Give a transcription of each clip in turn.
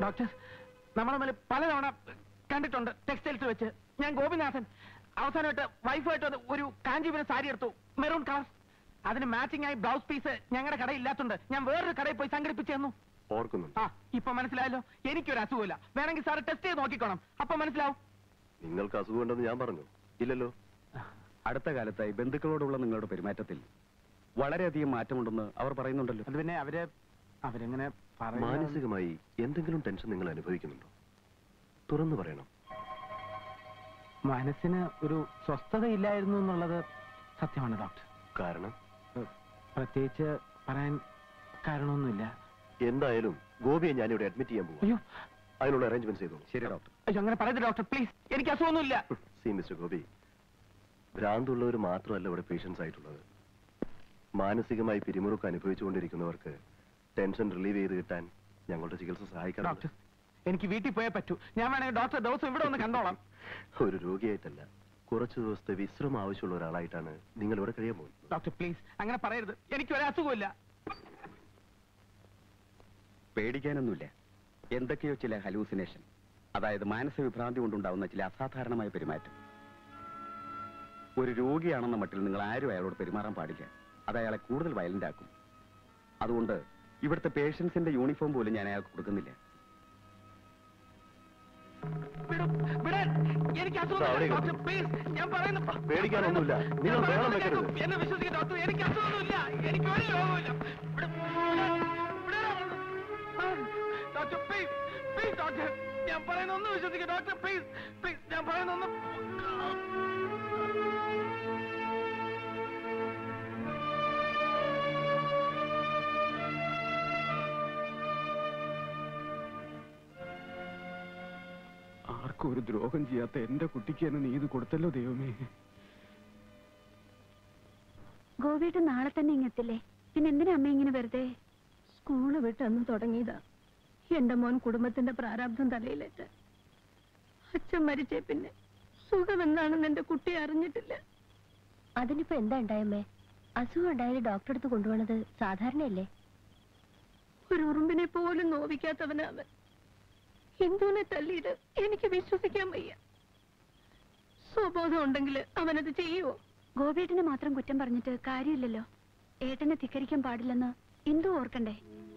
Doctor നമ്മൾ തമ്മിൽ പലതവണ കണ്ടിട്ടുണ്ട് ടെക്സ്റ്റൈൽസ് വെച്ച് ഞാൻ ഗോപിനാഥൻ അവസാനമായിട്ട് വൈഫായിട്ട് വന്ന് ഒരു കാഞ്ചീപുരം സാരി എടുത്തു മെറൂൺ കളർ അതിന് മാച്ചിങ് ആയി ബ്ലൗസ് പീസ് ഞങ്ങളുടെ കടയിൽ ഇല്ലാത്തതുണ്ട് ഞാൻ വേറൊരു കടയിൽ പോയി സംഘടിപ്പിച്ചു തന്നു ഓർക്കുന്നുണ്ട് ആ ഇപ്പൊ മനസ്സിലായല്ലോ എനിക്കൊരു അസുഖമില്ല വേണമെങ്കിൽ സാറ് ടെസ്റ്റ് ചെയ്ത് നോക്കിക്കോണം അപ്പൊ മനസ്സിലാവും നിങ്ങൾക്ക് അസുഖമുണ്ടെന്ന് ഞാൻ പറഞ്ഞു ഇല്ലല്ലോ അടുത്ത കാലത്തായി ബന്ധുക്കളോടുള്ള നിങ്ങളുടെ പെരുമാറ്റത്തിൽ വളരെയധികം മാറ്റമുണ്ടെന്ന് അവർ പറയുന്നുണ്ടല്ലോ അത് പിന്നെ അവര് അവരെങ്ങനെ പറയുന്നത് മാനസികമായി എന്തെങ്കിലും ടെൻഷൻ നിങ്ങൾ അനുഭവിക്കുന്നുണ്ടോ തുറന്നു പറയണം മനസ്സിന് ഒരു സ്വസ്ഥതയില്ലായിരുന്നു എന്നുള്ളത് സത്യമാണ് ഡോക്ടർ കാരണം ഏഹ്, പ്രത്യേകിച്ച് പറയാൻ കാരണമൊന്നുമില്ല എന്തായാലും ഗോപിയെ ഞാനിവിടെ അഡ്മിറ്റ് ചെയ്യാൻ പോകും അയ്യോ അതിനുള്ള അറേഞ്ച്മെന്റ് ചെയ്തോളൂ ശരി ഡോക്ടർ അയ്യോ അങ്ങനെ പറയരുത് ഡോക്ടർ പ്ലീസ് എനിക്ക് അസുഖമൊന്നുമില്ല സി മിസ്റ്റർ ഗോപി ഭ്രാന്തുള്ളവർ മാത്രമല്ല ഇവിടെ പേഷ്യൻസ് ആയിട്ടുള്ളത് മാനസികമായി പിരിമുറുക്കം അനുഭവിച്ചുകൊണ്ടിരിക്കുന്നവർക്ക് ടെൻഷൻ റിലീവ് ചെയ്ത് കിട്ടാൻ ഞങ്ങളുടെ ചികിത്സ സഹായിക്കാറുണ്ട് ഡോക്ടർ എനിക്ക് വീട്ടിൽ പോയേ പറ്റൂ ഞാൻ വേണമെങ്കിൽ ഡോക്ടർ ദിവസം ഇവിടെ ഒന്ന് കണ്ടോളാം ഒരു രോഗിയായിട്ടല്ല കുറച്ചു ദിവസത്തെ വിശ്രമം ആവശ്യമുള്ള ഒരാളായിട്ടാണ് നിങ്ങൾ ഇവിടെ കഴിയാൻ പോകുന്നത് ഡോക്ടർ പ്ലീസ് അങ്ങനെ പറയരുത് എനിക്ക് ഒരു അസുഖമില്ല പേടിക്കാനൊന്നുമില്ല എന്തൊക്കെയോ ചില ഹലൂസിനേഷൻ അതായത് മാനസിക വിഭ്രാന്തി കൊണ്ടുണ്ടാവുന്ന ചില അസാധാരണമായ പെരുമാറ്റം ഒരു രോഗിയാണെന്ന മട്ടിൽ നിങ്ങൾ ആരും അയാളോട് പെരുമാറാൻ പാടില്ല അത് അയാളെ കൂടുതൽ വയലന്റ് ആക്കും അതുകൊണ്ട് ഇവിടുത്തെ പേഷ്യൻസിന്റെ യൂണിഫോം പോലും ഞാൻ അയാൾക്ക് കൊടുക്കുന്നില്ല വിടും, വിടാൻ. എനിക്ക് അവിടെ അസുഖമില്ല ഇരുന്നു. ഡോക്ടർ പ്ലീസ് ഞാൻ പറയുന്നു പേടിക്കാനൊന്നുമില്ല. ഞാൻ നിങ്ങൾ പറയുന്നത് ബഹളം വെക്കരുത്. കേൾക്കൂ. എന്നെ വിശ്വസിക്കുക ഡോക്ടർ എനിക്ക് അസുഖമൊന്നുമില്ല എനിക്ക് ഒരു രോഗവുമില്ല വിടും, വിടാൻ, വിടാൻ. ആ, ഡോക്ടർ പ്ലീസ് പ്ലീസ് ഡോക്ടർ ഞാൻ പറയുന്ന ഒന്ന് വിശ്വസിക്കുക ഡോക്ടർ പ്ലീസ് പ്ലീസ് ഞാൻ പറയുന്ന ഒന്ന് ആർക്കും ഒരു ദ്രോഹം ചെയ്യാത്ത എന്റെ കുട്ടിക്ക് എന്നെ നീ ഇത് കൊടുത്തല്ലോ ദൈവമേ ഗോപിയേട്ടൻ നാളെ തന്നെ ഇങ്ങെത്തില്ലേ പിന്നെ എന്തിനാ അമ്മ ഇങ്ങനെ വെറുതെ സ്കൂള് വിട്ട് അന്ന് തുടങ്ങിയതാ എന്റെ മോൻ കുടുംബത്തിന്റെ പ്രാരാബ്ധം തലയിലേറ്റ് അച്ഛൻ മരിച്ചേ പിന്നെ സുഖം എന്താണെന്ന് എന്റെ കുട്ടി അറിഞ്ഞിട്ടില്ല അതിനിപ്പോ എന്താ ഉണ്ടായമ്മേ അസുഖം ഉണ്ടായാലും ഡോക്ടറെ അടുത്ത് കൊണ്ടുപോണത് സാധാരണയല്ലേ ഒരു ഉറുമ്പിനെ പോലും നോവിക്കാത്തവനാ അവൻ ഹിന്ദുവിനെ തല്ലിയത് എനിക്ക് വിശ്വസിക്കാൻ വയ്യ സ്വബോധം ഉണ്ടെങ്കിൽ അവനത് ചെയ്യുവോ ഗോപിയേട്ടനെ മാത്രം കുറ്റം പറഞ്ഞിട്ട് കാര്യമില്ലല്ലോ ഏട്ടനെ ധിക്കരിക്കാൻ പാടില്ലെന്ന് ഇന്ദു ഓർക്കണ്ടേ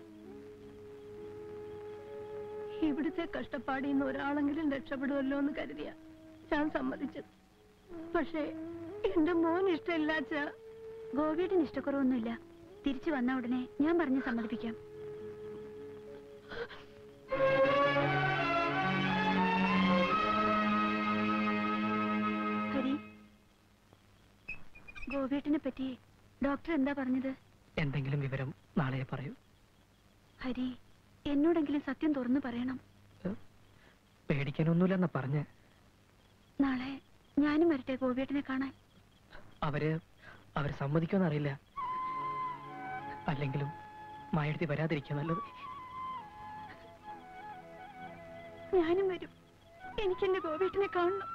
ഇവിടുത്തെ കഷ്ടപ്പാടിൽ നിന്ന് ഒരാളെങ്കിലും രക്ഷപ്പെടുമല്ലോ എന്ന് കരുതിയ ഞാൻ സമ്മതിച്ചത് പക്ഷേ എന്റെ മോൻ ഇഷ്ടമില്ലാച്ച ഗോപിയേട്ടന് ഇഷ്ടക്കുറവൊന്നുമില്ല തിരിച്ചു വന്ന ഉടനെ ഞാൻ പറഞ്ഞ് സമ്മതിപ്പിക്കാം ഹരി ഗോപിയേട്ടനെ പറ്റി ഡോക്ടർ എന്താ പറഞ്ഞത് എന്തെങ്കിലും വിവരം നാളെ പറയൂ ഹരി എന്നോടെങ്കിലും സത്യം തുറന്നു പറയണം പേടിക്കാനൊന്നുമില്ലെന്നാ പറഞ്ഞ് നാളെ ഞാനും വരട്ടെ ഗോപിയേട്ടനെ കാണാൻ അവര് അവര് സമ്മതിക്കുമെന്ന് അറിയില്ല അല്ലെങ്കിലും മായടുത്തി വരാതിരിക്കുക നല്ലത് ഞാനും വരും എനിക്ക് എന്റെ ഗോപിയേട്ടനെ കാണണം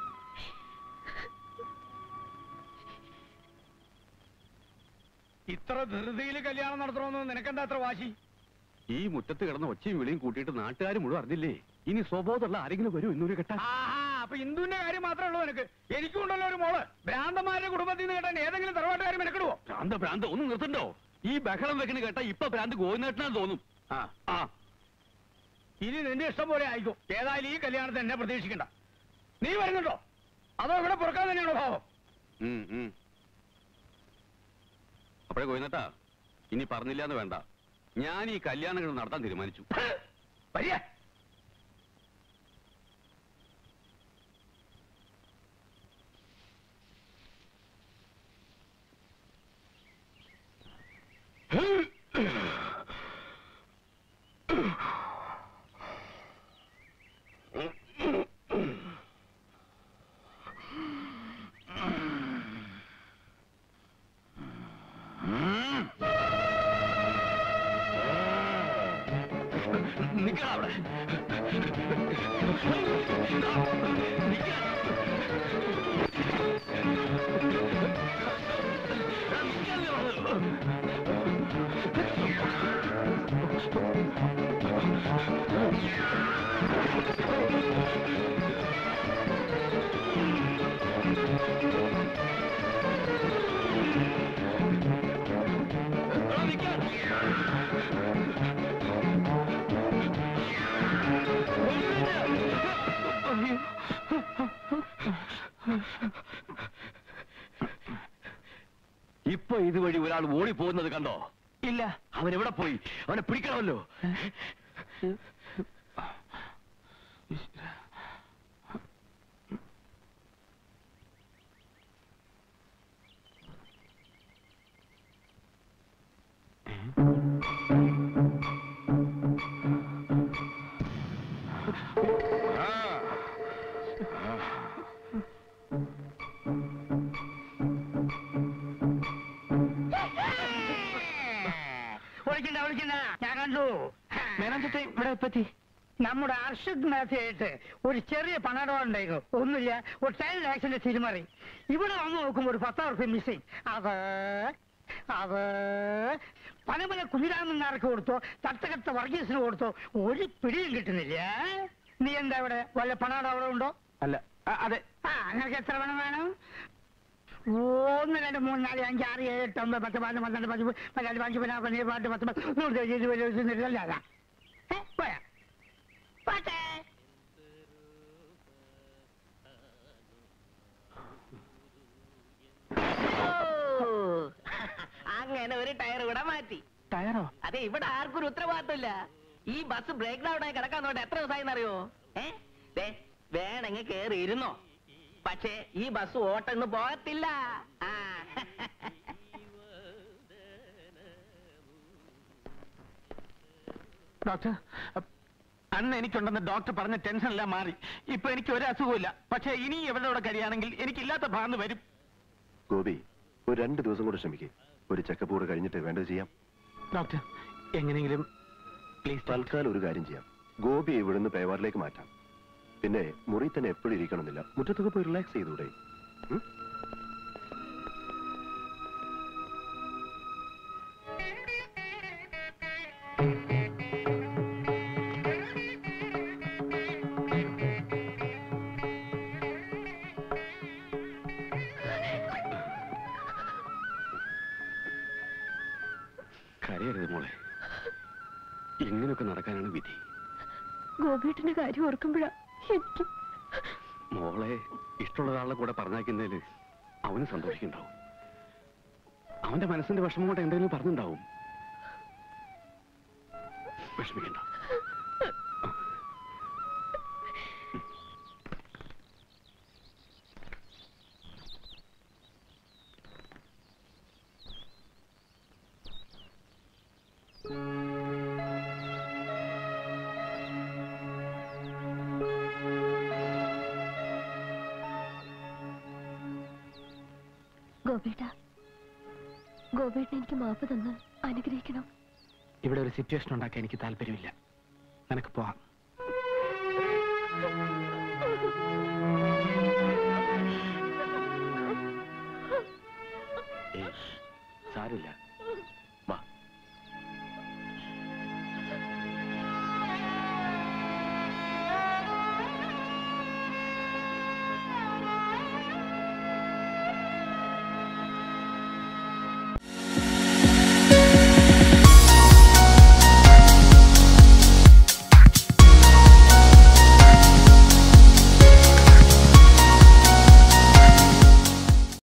ഇത്ര ധൃതിയിൽ കല്യാണം നടത്തണമെന്ന് നിനക്കെന്താ അത്ര വാശി ഈ മുറ്റത്ത് കിടന്ന ഒച്ചയും വിളിയും കൂട്ടിയിട്ട് നാട്ടുകാർ മുഴുവൻ അറിഞ്ഞില്ലേ ഇനി സ്വബോധമുള്ള ആരെങ്കിലും വരും ഇന്നൊരു കെട്ടാൻ ആഹാ അപ്പൊ ഹിന്ദുവിന്റെ കാര്യം മാത്രമേ ഉള്ളൂ നിനക്ക് എനിക്കും ഉണ്ടല്ലോ ഒരു മോള് ഭ്രാന്തന്മാരുടെ കുടുംബത്തിൽ നിന്ന് കേട്ടാൻ ഏതെങ്കിലും തറവാട്ടുകാർ മെനക്കെടുവോ ഭ്രാന്ത് ഭ്രാന്ത് ഒന്ന് നിർത്തണ്ടോ ഈ ബഹളം വെക്കണ കേട്ടാ ഇപ്പൊ ഭ്രാന്ത് ഗോവിന്ദേട്ടനാ തോന്നും ആ ആ ഇനി നിന്റെ ഇഷ്ടം പോലെ ആയിക്കോ ഏതായാലും ഈ കല്യാണത്തിന് എന്നെ പ്രതീക്ഷിക്കണ്ട നീ വരുന്നുണ്ടോ അതോ ഇവിടെ പുറക്കാൻ തന്നെയാണോ ഭാവം ഉം, ഉം. അപ്പോഴേ ഗോവിന്ദേട്ടാ ഇനി പറഞ്ഞില്ല എന്ന് വേണ്ട ഞാൻ ഈ കല്യാണങ്ങൾ നടത്താൻ തീരുമാനിച്ചു വരിക നിക്കണം അവിടെ ആ ഇതുവഴി ഒരാൾ ഓടി പോകുന്നത് കണ്ടോ ഇല്ല അവൻ എവിടെ പോയി അവനെ പിടിക്കണമല്ലോ വിളിക്കണ്ട വിളിക്കണ്ട ഞാൻ കണ്ടു മേനോൻ ചേട്ടൻ ഇവിടെ എപ്പത്തി നമ്മുടെ അർഷദ് മേത്തയായിട്ട് ഒരു ചെറിയ പണടം ഉണ്ടായിരുന്നു ഒന്നുമില്ല ഒരു ടെൻ ലാക്സിന്റെ തിരിമറി ഇവിടെ വന്ന് നോക്കുമ്പോൾ ഒരു പത്താം റുപ്യ മിസ്സിങ് അത് അത് പനമല കുഞ്ഞിരാമനാർക്ക് കൊടുത്തോ തട്ടകത്ത വർഗീസിന് കൊടുത്തോ ഒരു പിടിയും കിട്ടുന്നില്ല നീ എന്താ ഇവിടെ വല്ല പണടം അവിടെ ഉണ്ടോ അല്ല ആ, അതെ ആ നിനക്ക് എത്ര പണം വേണം ഒന്ന് രണ്ട് മൂന്ന് നാല് അഞ്ച് ആറ് ഏഴ് എട്ട് ഒമ്പത് പത്ത് പതിനൊന്ന് പന്ത്രണ്ട് പതിമൂന്ന് പതിനാല് പതിനഞ്ച് പതിനാറ് പതിനേഴ് പതിനെട്ട് പത്ത് പത്ത് നൂറ് ഇരുപത് ഇരുപത് ഇരുപത് ഇരുപത് അല്ല ഏ പോയാ പോട്ടെ അങ്ങനെ ഒരു ടയർ ഇവിടെ മാറ്റി ടയറോ അതെ ഇവിടെ ആർക്കും ഒരു ഉത്തരവാദിത്തമില്ല ഈ ബസ് ബ്രേക്ക് ഡൗൺ ആയി കിടക്കാൻ തുടങ്ങി എത്ര ദിവസമായി അറിയോ ഏ ദേ വേണമെങ്കിൽ കേറി ഇരുന്നോ പക്ഷേ ഈ ബസ് ഓട്ടന്ന് പോകത്തില്ല ആ ഡോക്ടർ അന്ന് എനിക്കുണ്ടെന്ന് ഡോക്ടർ പറഞ്ഞ ടെൻഷൻ എല്ലാം മാറി ഇപ്പൊ എനിക്ക് ഒരു അസുഖമില്ല പക്ഷേ ഇനി എവിടെ കൂടെ കഴിയാണെങ്കിൽ എനിക്കില്ലാത്ത ഭാഗം വരും ഗോപി ഒരു രണ്ട് ദിവസം കൂടെ ശ്രമിക്കേ ഒരു ചെക്കപ്പ് കൂടെ കഴിഞ്ഞിട്ട് വേണ്ടത് ചെയ്യാം ഡോക്ടർ എങ്ങനെയെങ്കിലും പ്ലീസ് തൽക്കാലം ഒരു കാര്യം ചെയ്യാം ഗോപി ഇവിടുന്ന് പേവാറിലേക്ക് മാറ്റാം പിന്നെ മുറി തന്നെ എപ്പോഴും ഇരിക്കണമെന്നില്ല മുറ്റത്തൊക്കെ പോയി റിലാക്സ് ചെയ്തൂടെ ഉം? കരയരുത് മോളെ ഇങ്ങനെയൊക്കെ നടക്കാനാണ് വിധി ഗോപിയേട്ടന്റെ കാര്യം ഓർക്കുമ്പോഴാ എനിക്ക് മോളെ ഇഷ്ടമുള്ള ഒരാളുടെ കൂടെ പറഞ്ഞയക്കുന്നതിൽ അവന് സന്തോഷിക്കുന്നുണ്ടാവും അവന്റെ മനസ്സിന്റെ വിഷമം കൊണ്ട് എന്തെങ്കിലും പറഞ്ഞിട്ടുണ്ടാവും വിഷമിക്കണ്ട ഗോപിയേട്ട ഗോപിയേട്ടൻ എനിക്ക് മാപ്പ് തന്ന് അനുഗ്രഹിക്കണം ഇവിടെ ഒരു സിറ്റുവേഷൻ ഉണ്ടാക്കാൻ എനിക്ക് താല്പര്യമില്ല നിനക്ക് പോവാം